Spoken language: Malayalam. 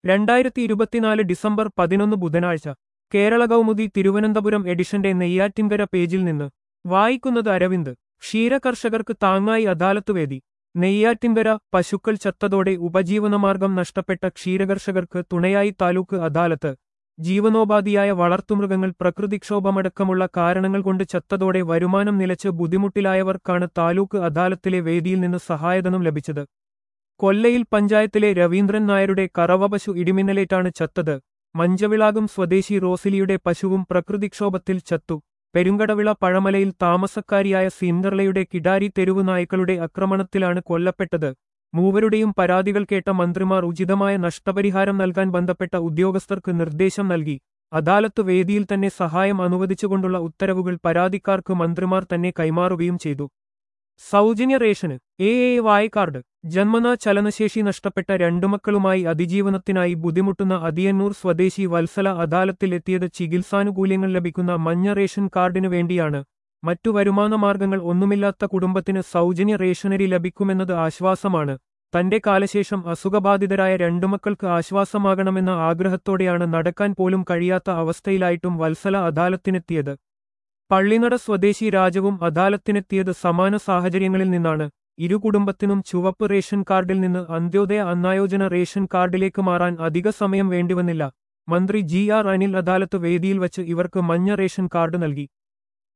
രണ്ടായിരത്തി ഇരുപത്തിനാല് ഡിസംബർ പതിനൊന്ന് ബുധനാഴ്ച കേരള കൗമുദി തിരുവനന്തപുരം എഡിഷന്റെ നെയ്യാറ്റിൻകര പേജിൽ നിന്ന് വായിക്കുന്നത് അരവിന്ദ് ക്ഷീരകർഷകർക്ക് താങ്ങായി അദാലത്ത് വേദി നെയ്യാറ്റിൻകര പശുക്കൾ ചത്തതോടെ ഉപജീവനമാർഗം നഷ്ടപ്പെട്ട ക്ഷീരകർഷകർക്ക് തുണയായി താലൂക്ക് അദാലത്ത് ജീവനോപാധിയായ വളർത്തുമൃഗങ്ങൾ പ്രകൃതിക്ഷോഭമടക്കമുള്ള കാരണങ്ങൾ കൊണ്ട് ചത്തതോടെ വരുമാനം നിലച്ച് ബുദ്ധിമുട്ടിലായവർക്കാണ് താലൂക്ക് അദാലത്തിലെ വേദിയിൽ നിന്ന് സഹായധനം ലഭിച്ചത് കൊല്ലയിൽ പഞ്ചായത്തിലെ രവീന്ദ്രൻ നായരുടെ കറവപശു ഇടിമിന്നലേറ്റാണ് ചത്തത് മഞ്ചവിളാകും സ്വദേശി റോസിലിയുടെ പശുവും പ്രകൃതിക്ഷോഭത്തിൽ ചത്തു പെരുങ്കടവിള പഴമലയിൽ താമസക്കാരിയായ സിന്ദർലയുടെ കിടാരി തെരുവു നായ്ക്കളുടെ ആക്രമണത്തിലാണ് കൊല്ലപ്പെട്ടത് മൂവരുടെയും പരാതികൾ കേട്ട മന്ത്രിമാർ ഉചിതമായ നഷ്ടപരിഹാരം നൽകാൻ ബന്ധപ്പെട്ട ഉദ്യോഗസ്ഥർക്ക് നിർദ്ദേശം നൽകി അദാലത്ത് വേദിയിൽ തന്നെ സഹായം അനുവദിച്ചുകൊണ്ടുള്ള ഉത്തരവുകൾ പരാതിക്കാർക്ക് മന്ത്രിമാർ തന്നെ കൈമാറുകയും ചെയ്തു സൗജന്യ റേഷന് എ എ വായ് കാർഡ് ജന്മനാ ചലനശേഷി നഷ്ടപ്പെട്ട രണ്ടു മക്കളുമായി അതിജീവനത്തിനായി ബുദ്ധിമുട്ടുന്ന അതിയന്നൂർ സ്വദേശി വത്സല അദാലത്തിലെത്തിയത് ചികിത്സാനുകൂല്യങ്ങൾ ലഭിക്കുന്ന മഞ്ഞ റേഷൻ കാർഡിനു വേണ്ടിയാണ് മറ്റു വരുമാന മാർഗങ്ങൾ ഒന്നുമില്ലാത്ത കുടുംബത്തിന് സൗജന്യ റേഷനരി ലഭിക്കുമെന്നത് ആശ്വാസമാണ് തന്റെ കാലശേഷം അസുഖബാധിതരായ രണ്ടു മക്കൾക്ക് ആശ്വാസമാകണമെന്ന ആഗ്രഹത്തോടെയാണ് നടക്കാൻ പോലും കഴിയാത്ത അവസ്ഥയിലായിട്ടും വത്സല അദാലത്തിനെത്തിയത് പള്ളിനട സ്വദേശി രാജവും അദാലത്തിനെത്തിയത് സമാന സാഹചര്യങ്ങളിൽ നിന്നാണ് ഇരു കുടുംബത്തിനും ചുവപ്പ് റേഷൻ കാർഡിൽ നിന്ന് അന്ത്യോദയ അന്നായോജന റേഷൻ കാർഡിലേക്ക് മാറാൻ അധിക സമയം വേണ്ടിവന്നില്ല മന്ത്രി ജി ആർ അനിൽ അദാലത്ത് വേദിയിൽ വച്ച് ഇവർക്ക് മഞ്ഞ റേഷൻ കാർഡ് നൽകി